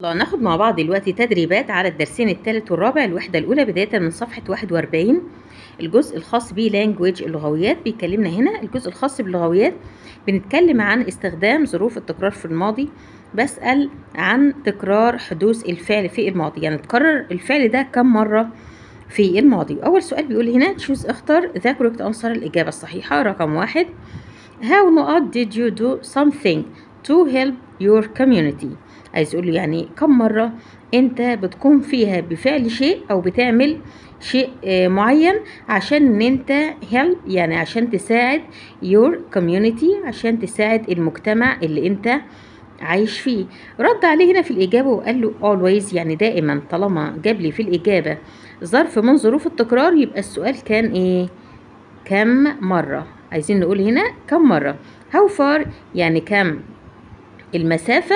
الله ناخد مع بعض دلوقتي تدريبات على الدرسين الثالث والرابع الوحدة الأولى بداية من صفحة 41 الجزء الخاص بيه لانجويج اللغويات بيكلمنا هنا الجزء الخاص باللغويات بنتكلم عن استخدام ظروف التكرار في الماضي بسأل عن تكرار حدوث الفعل في الماضي يعني تكرر الفعل ده كم مرة في الماضي أول سؤال بيقول هنا تشوز اختر ذا كوريكت أنسر الإجابة الصحيحة رقم واحد How not did you do something to help your community عايز يقول له يعني كم مرة انت بتقوم فيها بفعل شيء او بتعمل شيء آه، معين عشان ان انت help يعني عشان تساعد your community عشان تساعد المجتمع اللي انت عايش فيه رد عليه هنا في الإجابة وقال له always يعني دائما طالما جاب لي في الإجابة ظرف من ظروف التكرار يبقى السؤال كان إيه كم مرة عايزين نقول هنا كم مرة how far يعني كم المسافة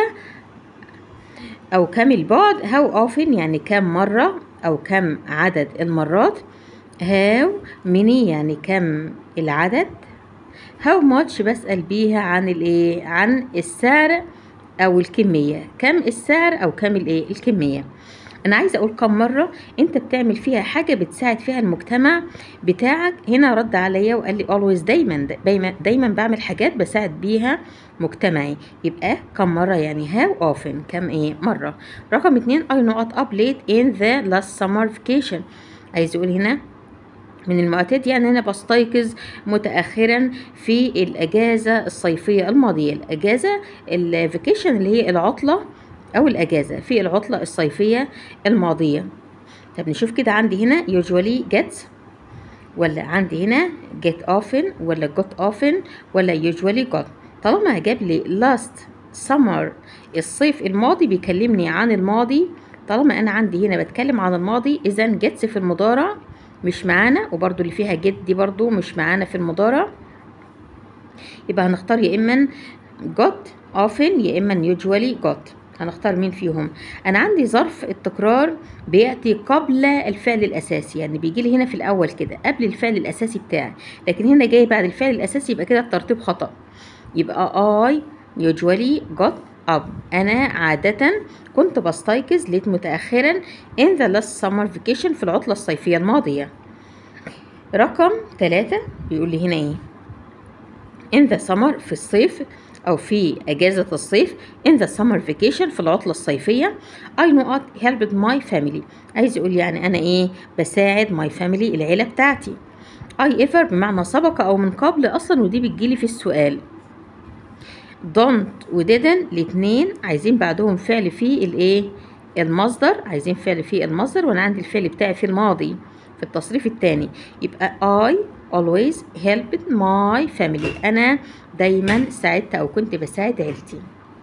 أو كم البعد how often يعني كم مرة أو كم عدد المرات how many يعني كم العدد how much بسأل بيها عن الايه عن السعر او الكمية كم السعر او كم الايه الكمية انا عايزه اقول كم مره انت بتعمل فيها حاجه بتساعد فيها المجتمع بتاعك هنا رد عليا وقال لي always دايما دايما دايما بعمل حاجات بساعد بيها مجتمعي يبقى كم مره يعني how often كم ايه مره رقم اتنين I not up late in the last summer vacation عايز يقول هنا من المعتاد يعني أنا بستيقظ متأخرا في الأجازة الصيفية الماضية الأجازة الفيكيشن اللي هي العطلة أو الأجازة في العطلة الصيفية الماضية طب نشوف كده عندي هنا usually gets ولا عندي هنا get often ولا got often ولا usually got طالما جاب لي last summer الصيف الماضي بيكلمني عن الماضي طالما أنا عندي هنا بتكلم عن الماضي إذا gets في المضارع مش معانا وبرضو اللي فيها get دي برضو مش معانا في المضارع يبقى هنختار يا إما got often يا إما usually got هنختار مين فيهم انا عندي ظرف التكرار بياتي قبل الفعل الاساسي يعني بيجي لي هنا في الاول كده قبل الفعل الاساسي بتاعي لكن هنا جاي بعد الفعل الاساسي يبقى كده الترتيب خطا يبقى I usually got up انا عادة كنت بستيقظ ليت متأخرا in the last summer vacation في العطلة الصيفية الماضية رقم ثلاثة بيقول لي هنا ايه in the summer في الصيف أو في أجازة الصيف in the summer vacation في العطلة الصيفية I not helped my family عايز يقول يعني أنا إيه بساعد my family العيلة بتاعتي I ever بمعنى سبق أو من قبل أصلا ودي بتجيلي في السؤال don't و didn't الاتنين عايزين بعدهم فعل في الإيه المصدر عايزين فعل في المصدر وأنا عندي الفعل بتاعي في الماضي في التصريف الثاني يبقى I always helped my family أنا دايما ساعدت أو كنت بساعد عيلتي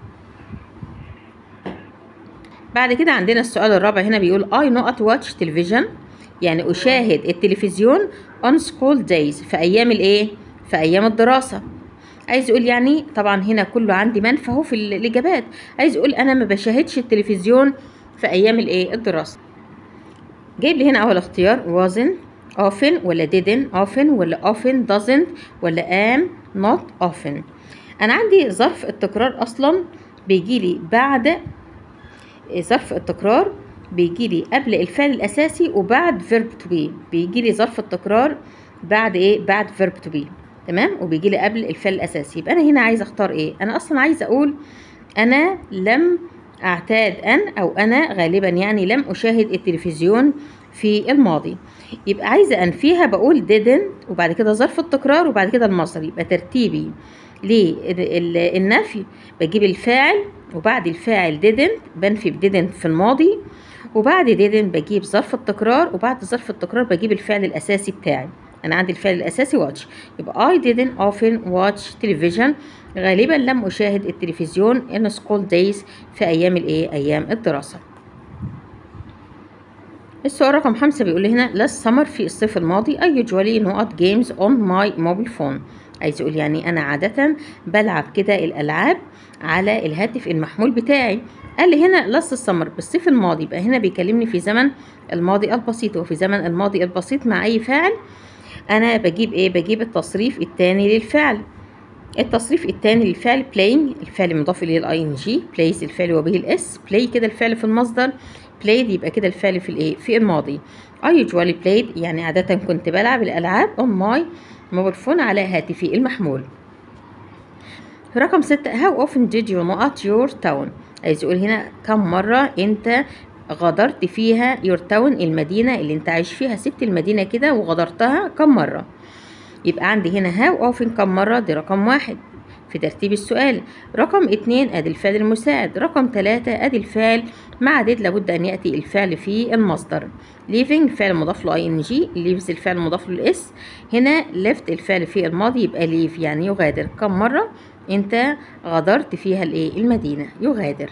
بعد كده عندنا السؤال الرابع هنا بيقول I not watch television يعني أشاهد التلفزيون on school days في أيام الإيه؟ في أيام الدراسة عايز يقول يعني طبعا هنا كله عندي منفى اهو في الإجابات عايز يقول أنا ما بشاهدش التلفزيون في أيام الإيه؟ الدراسة جايب لي هنا أول اختيار wasn't often ولا didn't often ولا often doesn't ولا am not often أنا عندي ظرف التكرار أصلا بيجي لي بعد ظرف التكرار بيجي لي قبل الفعل الأساسي وبعد verb to be بيجي لي ظرف التكرار بعد إيه بعد verb to be تمام وبيجي لي قبل الفعل الأساسي يبقى أنا هنا عايزة أختار إيه أنا أصلا عايزة أقول أنا لم أعتاد أن أو أنا غالبا يعني لم أشاهد التلفزيون في الماضي يبقى عايزة أنفيها بقول didn't وبعد كده ظرف التكرار وبعد كده المصدر يبقى ترتيبي للنفي بجيب الفاعل وبعد الفاعل didn't بنفي ب didn't في الماضي وبعد didn't بجيب ظرف التكرار وبعد ظرف التكرار بجيب الفعل الأساسي بتاعي أنا عندي الفعل الأساسي watch يبقى I didn't often watch television غالبا لم أشاهد التلفزيون in school days في أيام الإيه؟ أيام الدراسة السؤال رقم خمسة بيقول لي هنا last summer في الصيف الماضي I usually not games on my mobile phone عايز يقول يعني أنا عادة بلعب كده الألعاب على الهاتف المحمول بتاعي قال لي هنا last summer بالصيف الماضي يبقى هنا بيكلمني في زمن الماضي البسيط وفي زمن الماضي البسيط مع أي فعل أنا بجيب إيه بجيب التصريف التاني للفعل التصريف الثاني للفعل playing الفعل مضاف اليه الاي ان جي plays الفعل وبه الاس play كده الفعل في المصدر played يبقى كده الفعل في الايه في الماضي I usually played يعني عادة كنت بلعب الألعاب on my mobile phone على هاتفي المحمول رقم ستة how often did you know at your town عايز يقول هنا كم مرة انت غادرت فيها your town المدينة اللي انت عايش فيها سبت المدينة كده وغادرتها كم مرة يبقى عندي هنا how often كم مرة دي رقم واحد في ترتيب السؤال رقم اتنين ادي الفعل المساعد رقم تلاتة ادي الفعل مع ديد لابد ان يأتي الفعل في المصدر leaving فعل مضاف له ing leaves الفعل مضاف له الاس هنا left الفعل في الماضي يبقى leave يعني يغادر كم مرة انت غادرت فيها الايه المدينة يغادر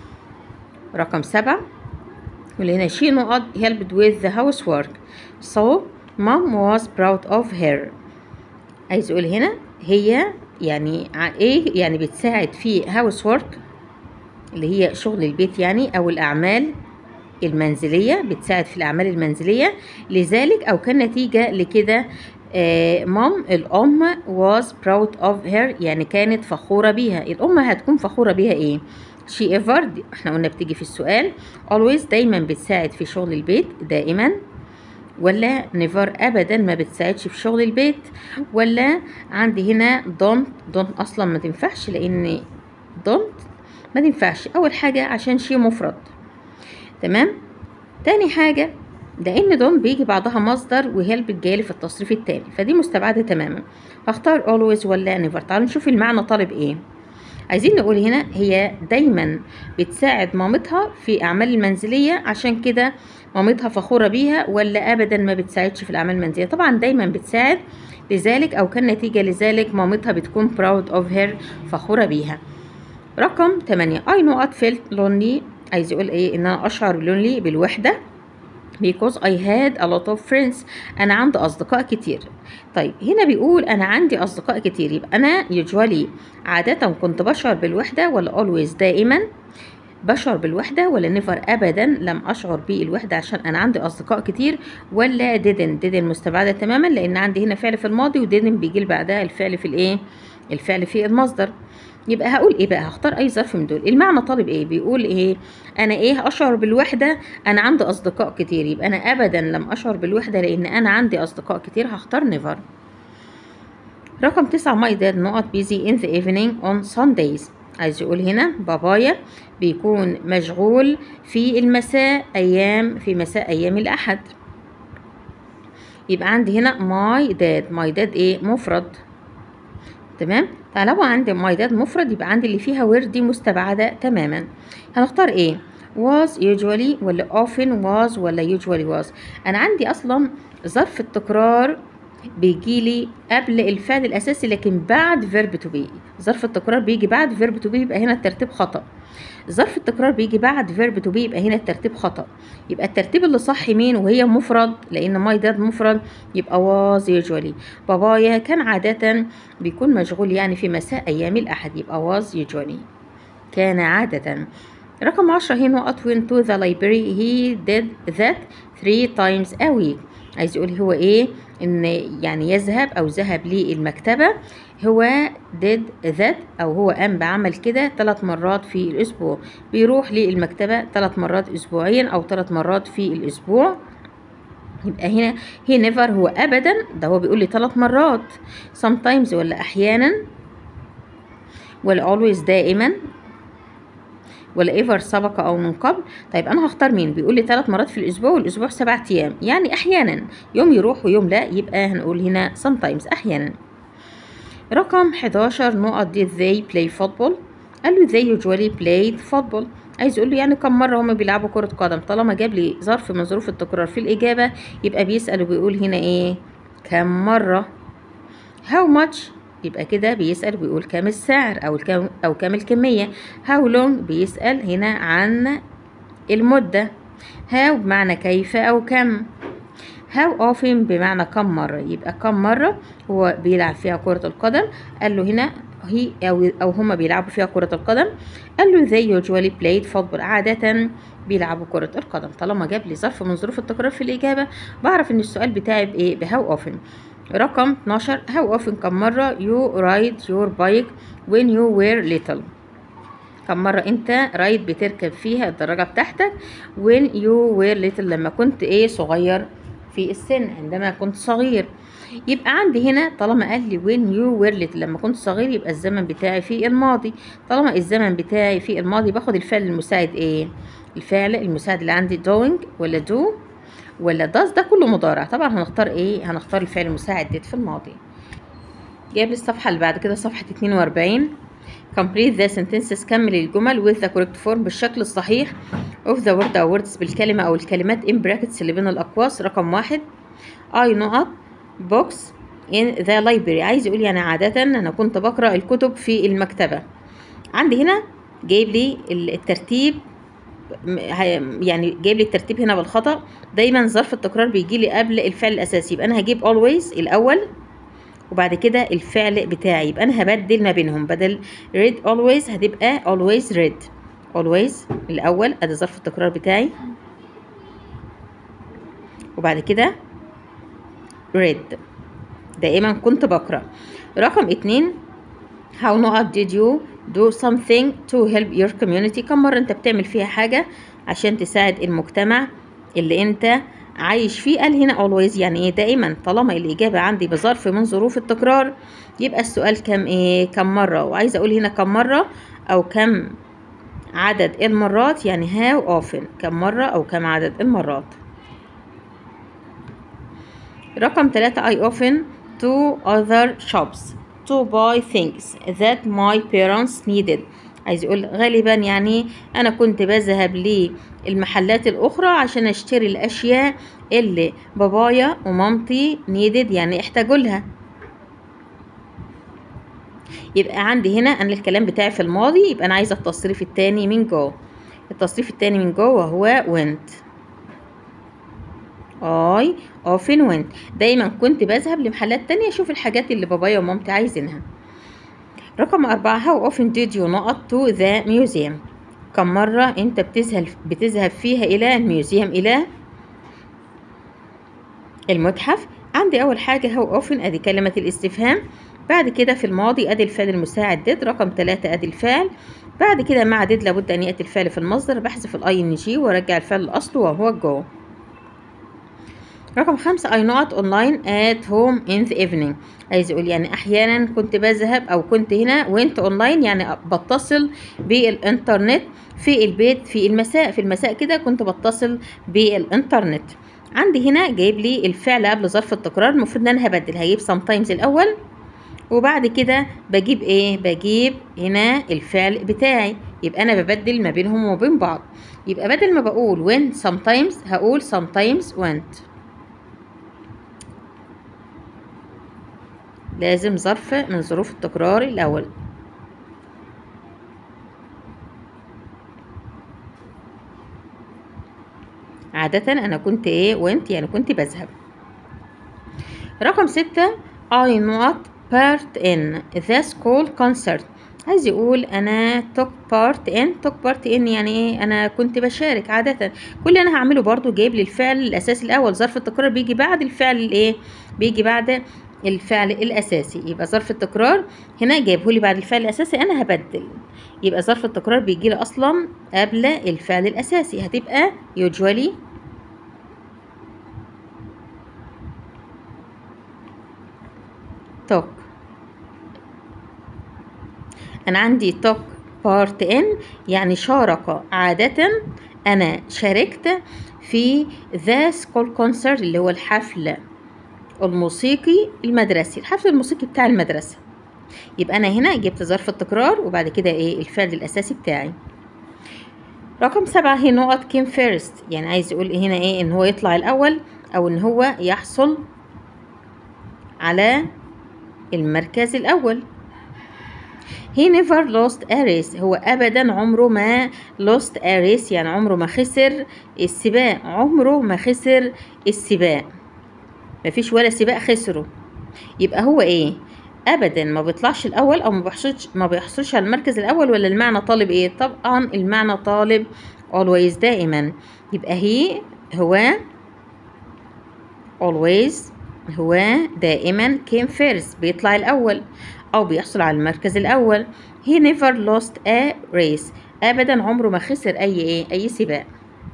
رقم سبعة يقول هنا she نقط helped with the housework so mom was proud of her عايز يقول هنا هي يعني ايه يعني بتساعد في هاوس وورك اللي هي شغل البيت يعني او الاعمال المنزلية بتساعد في الأعمال المنزلية لذلك أو كنتيجة لكده مام الأم was proud of her يعني كانت فخورة بيها الأم هتكون فخورة بيها إيه؟ she ever احنا قلنا بتيجي في السؤال always دايما بتساعد في شغل البيت دائما ولا نيفر ابدا ما بتساعدش في شغل البيت ولا عندي هنا don't don't اصلا ما تنفعش لان don't ما تنفعش اول حاجه عشان شيء مفرد تمام تاني حاجه لان don't بيجي بعدها مصدر وهيلب جالي في التصريف التاني فدي مستبعده تماما هختار always ولا never تعالوا نشوف المعنى طالب ايه عايزين نقول هنا هي دايما بتساعد مامتها في اعمال المنزليه عشان كده مامتها فخوره بيها ولا ابدا ما بتساعدش في الاعمال المنزليه طبعا دايما بتساعد لذلك او كان نتيجه لذلك مامتها بتكون proud of her فخوره بيها رقم 8 I know I felt lonely عايز يقول ايه ان انا اشعر lonely بالوحده because I had a lot of friends أنا عندي أصدقاء كتير طيب هنا بيقول أنا عندي أصدقاء كتير يبقى أنا usually عادة كنت بشعر بالوحدة ولا always دائما بشعر بالوحدة ولا never أبدا لم أشعر بالوحدة عشان أنا عندي أصدقاء كتير ولا didn't didn't مستبعدة تماما لأن عندي هنا فعل في الماضي و didn't بيجي بعدها الفعل في الإيه الفعل في المصدر يبقى هقول ايه بقى هختار اي ظرف من دول المعنى طالب ايه بيقول ايه انا ايه اشعر بالوحده انا عندي اصدقاء كتير يبقى انا ابدا لم اشعر بالوحده لان انا عندي اصدقاء كتير هختار نيفر رقم تسعة my dad not busy in the evening on Sundays عايز يقول هنا بابايا بيكون مشغول في المساء ايام في مساء ايام الاحد يبقى عندي هنا my dad my dad ايه مفرد تمام طالما عندي مايداد مفرد يبقى عندي اللي فيها وير دي مستبعدة تماما هنختار ايه was usually ولا often was ولا usually was انا عندي اصلا ظرف التكرار بيجيلي قبل الفعل الاساسي لكن بعد verb to be ظرف التكرار بيجي بعد verb to be يبقى هنا الترتيب خطأ ظرف التكرار بيجي بعد verb to be يبقى هنا الترتيب خطأ يبقى الترتيب اللي صح مين وهي مفرد لأن ماي داد مفرد يبقى was usually بابايا كان عادة بيكون مشغول يعني في مساء أيام الأحد يبقى was usually كان عادة رقم عشرة هنا what went to the library he did that three times a week عايز يقول هو ايه ان يعني يذهب او ذهب للمكتبة هو did that او هو قام بعمل كده ثلاث مرات في الاسبوع بيروح للمكتبة ثلاث مرات اسبوعيا او ثلاث مرات في الاسبوع يبقى هنا هي نيفر هو ابدا ده هو بيقول لي ثلاث مرات sometimes ولا احيانا ولا always دائما ولا ايفر سبق او من قبل طيب انا هختار مين بيقول لي ثلاث مرات في الاسبوع والاسبوع سبعة ايام يعني احيانا يوم يروح ويوم لا يبقى هنقول هنا sometimes احيانا رقم 11 نقط did they play football قال له they usually played football عايز يقول له يعني كم مره هما بيلعبوا كره قدم طالما جاب لي ظرف من ظروف التكرار في الاجابه يبقى بيسال وبيقول هنا ايه كم مره how much يبقى كده بيسأل ويقول كام السعر أو الكم أو كام الكمية how long بيسأل هنا عن المدة how بمعنى كيف أو كم how often بمعنى كم مرة يبقى كم مرة هو بيلعب فيها كرة القدم قال له هنا هي أو, أو هما بيلعبوا فيها كرة القدم قال له they usually played football عادة بيلعبوا كرة القدم طالما جاب لي ظرف من ظروف التكرار في الإجابة بعرف إن السؤال بتاعي بإيه بهاو often رقم 12 how often كم مرة you ride your bike when you were little كم مرة انت رايد بتركب فيها الدراجة بتاعتك when you were little لما كنت ايه صغير في السن عندما كنت صغير يبقى عندي هنا طالما قال لي when you were little لما كنت صغير يبقى الزمن بتاعي في الماضي طالما الزمن بتاعي في الماضي باخد الفعل المساعد ايه الفعل المساعد اللي عندي doing ولا do ولا does ده كله مضارع طبعا هنختار ايه هنختار الفعل المساعد did في الماضي جايب لي الصفحة اللي بعد كده صفحة 42 complete the sentences كمل الجمل with the correct form بالشكل الصحيح of the word أو words بالكلمة أو الكلمات in brackets اللي بين الأقواس رقم واحد I نقط books in the library عايز يقول يعني عادة أنا كنت بقرأ الكتب في المكتبة عندي هنا جايب لي الترتيب يعني جايب لي الترتيب هنا بالخطأ دايما ظرف التكرار بيجي لي قبل الفعل الأساسي يبقى أنا هجيب always الأول وبعد كده الفعل بتاعي يبقى انا هبدل ما بينهم بدل read always هتبقى always read always الاول ادي ظرف التكرار بتاعي وبعد كده read دائما كنت بقرا رقم اتنين how not did you do something to help your community كم مرة انت بتعمل فيها حاجة عشان تساعد المجتمع اللي انت عايش فيه قال هنا always يعني ايه دائما طالما الإجابة عندي بظرف من ظروف التكرار يبقى السؤال كم ايه كم مرة وعايزة أقول هنا كم مرة أو كم عدد المرات يعني how often كم مرة أو كم عدد المرات رقم ثلاثة I often to other shops to buy things that my parents needed عايز يقول غالبا يعني انا كنت بذهب للمحلات الاخرى عشان اشتري الاشياء اللي بابايا ومامتي نيدد يعني احتاجوا لها يبقى عندي هنا انا الكلام بتاعي في الماضي يبقى انا عايزه التصريف التاني من جو التصريف التاني من جوه هو went I often went دايما كنت بذهب لمحلات تانية اشوف الحاجات اللي بابايا ومامتي عايزينها رقم أربعة how often did you not to the museum كم مرة أنت بتذهب بتذهب فيها إلى الميوزيوم إلى المتحف عندي أول حاجة how often أدي كلمة الاستفهام بعد كده في الماضي أدي الفعل المساعد did رقم ثلاثة أدي الفعل بعد كده مع did لابد أن يأتي الفعل في المصدر بحذف الاي ان جي وارجع الفعل لأصله وهو جو رقم خمسة I not online at home in the evening عايز يقول يعني أحيانا كنت بذهب أو كنت هنا وانت أونلاين يعني بتصل بالإنترنت في البيت في المساء في المساء كده كنت بتصل بالإنترنت عندي هنا جايب لي الفعل قبل ظرف التكرار المفروض ان انا هبدل هجيب sometimes الاول وبعد كده بجيب ايه بجيب هنا الفعل بتاعي يبقى انا ببدل ما بينهم وبين بعض يبقى بدل ما بقول when sometimes هقول sometimes went لازم ظرف من ظروف التكرار الأول عادة أنا كنت إيه وأنت يعني كنت بذهب رقم ستة I not part in the school concert عايز يقول أنا took part in took part in يعني إيه أنا كنت بشارك عادة كل اللي أنا هعمله برضو جايب لي الفعل الأساسي الأول ظرف التكرار بيجي بعد الفعل الإيه بيجي بعد الفعل الاساسي يبقى ظرف التكرار هنا جايبه لي بعد الفعل الاساسي انا هبدل يبقى ظرف التكرار بيجي لي اصلا قبل الفعل الاساسي هتبقى usually talk انا عندي talk part in يعني شارك عادة انا شاركت في the school concert اللي هو الحفل الموسيقي المدرسي الحفل الموسيقي بتاع المدرسة يبقى أنا هنا جبت ظرف التكرار وبعد كده إيه الفعل الأساسي بتاعي رقم سبعة هي نقط كيم فيرست يعني عايز يقول هنا إيه إن هو يطلع الأول أو إن هو يحصل على المركز الأول he never lost a race هو أبدا عمره ما lost a race يعني عمره ما خسر السباق عمره ما خسر السباق مفيش ولا سباق خسره يبقى هو ايه ابدا ما بيطلعش الاول او ما بيحصلش ما بيحصلش على المركز الاول ولا المعنى طالب ايه طبعا المعنى طالب always دائما يبقى هي هو always هو دائما came first بيطلع الأول أو بيحصل على المركز الأول he never lost a race أبدا عمره ما خسر أي إيه أي سباق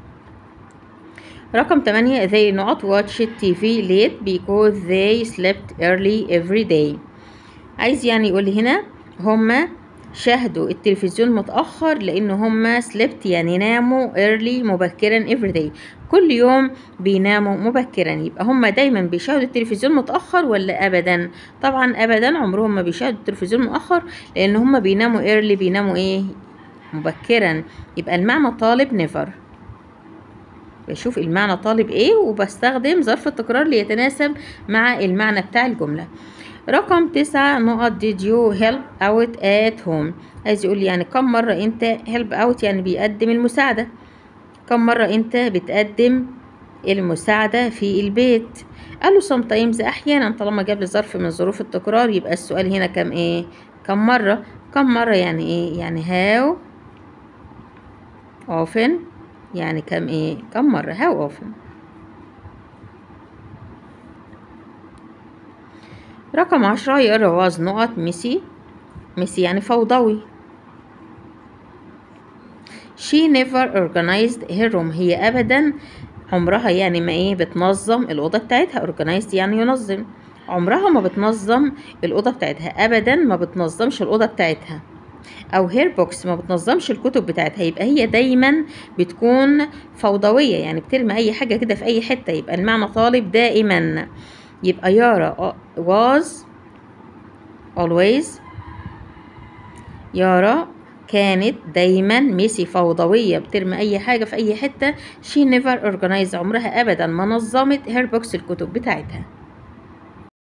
رقم 8 they not watch TV late because they slept early every day عايز يعني يقول لي هنا هما شاهدوا التلفزيون متأخر لأن هما slept يعني ناموا early مبكرا every day كل يوم بيناموا مبكرا يبقى هما دايما بيشاهدوا التلفزيون متأخر ولا أبدا طبعا أبدا عمرهم ما بيشاهدوا التلفزيون متأخر لأن هما بيناموا early بيناموا إيه مبكرا يبقى المعنى طالب never بشوف المعنى طالب ايه وبستخدم ظرف التكرار ليتناسب مع المعنى بتاع الجملة رقم تسعة نقط did you help out at home عايز يقول لي يعني كم مرة انت help out يعني بيقدم المساعدة كم مرة انت بتقدم المساعدة في البيت قال له sometimes احيانا طالما جاب لي ظرف من ظروف التكرار يبقى السؤال هنا كم ايه كم مرة كم مرة يعني ايه يعني how often يعني كم ايه كم مرة how often رقم عشرة يقرا was نقط ميسي ميسي يعني فوضوي she never organized her room هي أبدا عمرها يعني ما ايه بتنظم الأوضة بتاعتها organized يعني ينظم عمرها ما بتنظم الأوضة بتاعتها أبدا ما بتنظمش الأوضة بتاعتها او هير بوكس ما بتنظمش الكتب بتاعتها يبقى هي دايما بتكون فوضويه يعني بترمي اي حاجه كده في اي حته يبقى المعنى طالب دائما يبقى يارا was always يارا كانت دايما ميسي فوضوية بترمي أي حاجة في أي حتة she never organized عمرها أبدا ما نظمت هير بوكس الكتب بتاعتها